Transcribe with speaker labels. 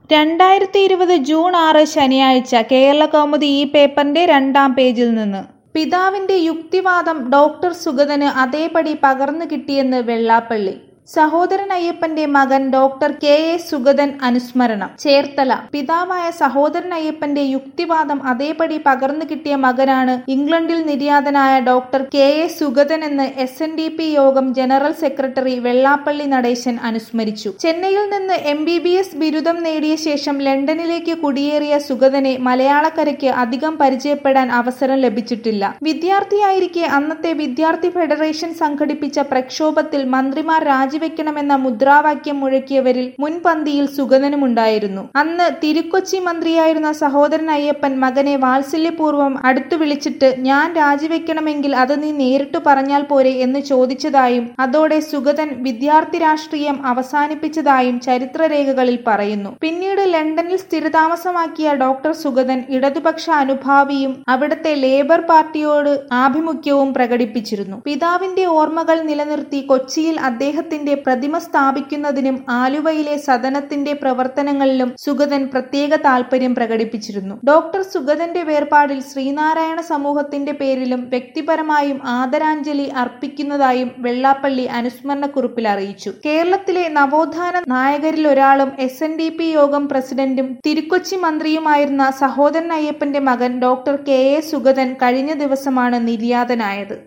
Speaker 1: രണ്ടായിരത്തി ഇരുപത് ജൂൺ ആറ് ശനിയാഴ്ച കേരളകൗമുദി ഈ പേപ്പറിന്റെ രണ്ടാം പേജിൽ നിന്ന് പിതാവിന്റെ യുക്തിവാദം ഡോക്ടർ സുഗതന് അതേപടി പകർന്നു കിട്ടിയെന്ന് വെള്ളാപ്പള്ളി സഹോദരൻ അയ്യപ്പന്റെ മകൻ ഡോക്ടർ കെ എ സുഗതൻ അനുസ്മരണം ചേർത്തല പിതാവായ സഹോദരൻ അയ്യപ്പന്റെ യുക്തിവാദം അതേപടി പകർന്നു കിട്ടിയ മകനാണ് ഇംഗ്ലണ്ടിൽ നിര്യാതനായ ഡോക്ടർ കെ എ സുഗതൻ എന്ന് എസ് എൻ ഡി പി യോഗം ജനറൽ സെക്രട്ടറി വെള്ളാപ്പള്ളി നടേശൻ അനുസ്മരിച്ചു ചെന്നൈയിൽ നിന്ന് എം ബി ബി എസ് ബിരുദം നേടിയ ശേഷം ലണ്ടനിലേക്ക് കുടിയേറിയ സുഗതനെ മലയാളക്കരയ്ക്ക് അധികം പരിചയപ്പെടാൻ അവസരം ലഭിച്ചിട്ടില്ല വിദ്യാർത്ഥിയായിരിക്കെ അന്നത്തെ വിദ്യാർത്ഥി ഫെഡറേഷൻ സംഘടിപ്പിച്ച പ്രക്ഷോഭത്തിൽ മന്ത്രിമാർ രാജിവെക്കണമെന്ന മുദ്രാവാക്യം മുഴക്കിയവരിൽ മുൻപന്തിയിൽ സുഗതനുമുണ്ടായിരുന്നു അന്ന് തിരുക്കൊച്ചി മന്ത്രിയായിരുന്ന സഹോദരൻ അയ്യപ്പൻ മകനെ വാത്സല്യപൂർവ്വം അടുത്തു വിളിച്ചിട്ട് ഞാൻ രാജിവെക്കണമെങ്കിൽ അത് നീ നേരിട്ടു പറഞ്ഞാൽ പോരെ എന്ന് ചോദിച്ചതായും അതോടെ സുഗതൻ വിദ്യാർത്ഥി രാഷ്ട്രീയം അവസാനിപ്പിച്ചതായും ചരിത്രരേഖകളിൽ പറയുന്നു പിന്നീട് ലണ്ടനിൽ സ്ഥിരതാമസമാക്കിയ ഡോക്ടർ സുഗതൻ ഇടതുപക്ഷ അനുഭാവിയും അവിടുത്തെ ലേബർ പാർട്ടിയോട് ആഭിമുഖ്യവും പ്രകടിപ്പിച്ചിരുന്നു പിതാവിന്റെ ഓർമ്മകൾ നിലനിർത്തി കൊച്ചിയിൽ അദ്ദേഹത്തിന്റെ പ്രതിമ സ്ഥാപിക്കുന്നതിനും ആലുവയിലെ സദനത്തിന്റെ പ്രവർത്തനങ്ങളിലും സുഗതൻ പ്രത്യേക താൽപര്യം പ്രകടിപ്പിച്ചിരുന്നു ഡോക്ടർ സുഗതന്റെ വേർപാടിൽ ശ്രീനാരായണ സമൂഹത്തിന്റെ പേരിലും വ്യക്തിപരമായും ആദരാഞ്ജലി അർപ്പിക്കുന്നതായും വെള്ളാപ്പള്ളി അനുസ്മരണക്കുറിപ്പിൽ അറിയിച്ചു കേരളത്തിലെ നവോത്ഥാന നായകരിൽ ഒരാളും എസ് എൻ ഡി പി യോഗം പ്രസിഡന്റും തിരുക്കൊച്ചി മന്ത്രിയുമായിരുന്ന സഹോദരൻ അയ്യപ്പന്റെ മകൻ ഡോക്ടർ കെ എ സുഗതൻ കഴിഞ്ഞ ദിവസമാണ് നിര്യാതനായത്